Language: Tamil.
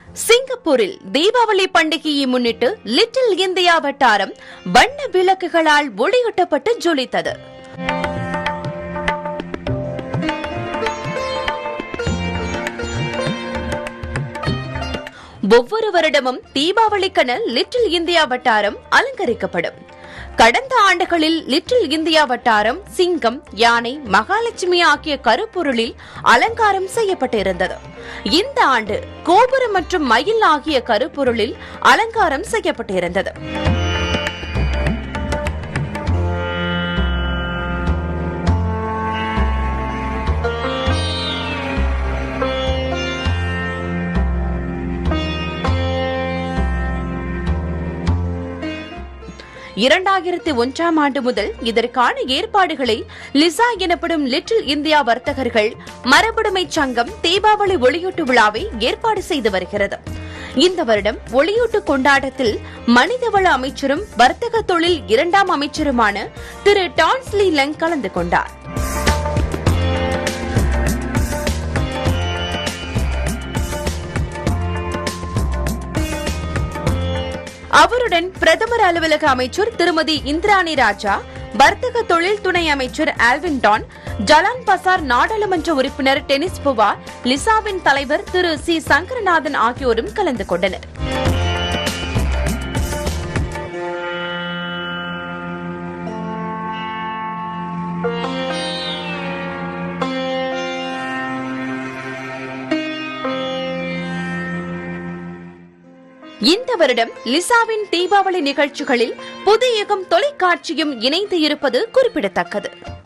சிங்கப்பூரில் தீபாவளி பண்டிகையை முன்னிட்டு லிட்டில் இந்தியா வட்டாரம் வண்ண விளக்குகளால் ஒளியூட்டப்பட்டு ஜொலித்தது ஒவ்வொரு வருடமும் தீபாவளிக்கென லிட்டில் இந்தியா வட்டாரம் அலங்கரிக்கப்படும் கடந்த ஆண்டுகளில் லிட்டில் இந்தியா வட்டாரம் சிங்கம் யானை மகாலட்சுமி ஆகிய கருப்பொருளில் அலங்காரம் செய்யப்பட்டிருந்தது இந்த ஆண்டு கோபுரம் மற்றும் மயில் ஆகிய கருப்பொருளில் அலங்காரம் செய்யப்பட்டிருந்தது இரண்டாயிரத்தி ஒன்றாம் ஆண்டு முதல் இதற்கான ஏற்பாடுகளை லிசா எனப்படும் லிட்டில் இந்தியா வர்த்தகர்கள் மரபுடைமை சங்கம் தீபாவளி ஒளியூட்டு விழாவை ஏற்பாடு செய்து வருகிறது இந்த வருடம் ஒளியூட்டு கொண்டாட்டத்தில் மனிதவள அமைச்சரும் வர்த்தக தொழில் இரண்டாம் அமைச்சருமான திரு டான்ஸ்லி லெங் கலந்து கொண்டார் அவருடன் பிரதமர் அலுவலக அமைச்சர் திருமதி இந்திராணி ராஜா வர்த்தக தொழில் துணை அமைச்சர் ஆல்வின் டான் ஜலான் பசார் நாடாளுமன்ற உறுப்பினர் டெனிஸ் புவா லிசாவின் தலைவர் திரு சி சங்கரநாதன் ஆகியோரும் கலந்து கொண்டனர் இந்த வருடம் லிசாவின் தீபாவளி நிகழ்ச்சிகளில் புது யுகம் தொலைக்காட்சியும் இணைந்து இருப்பது குறிப்பிடத்தக்கது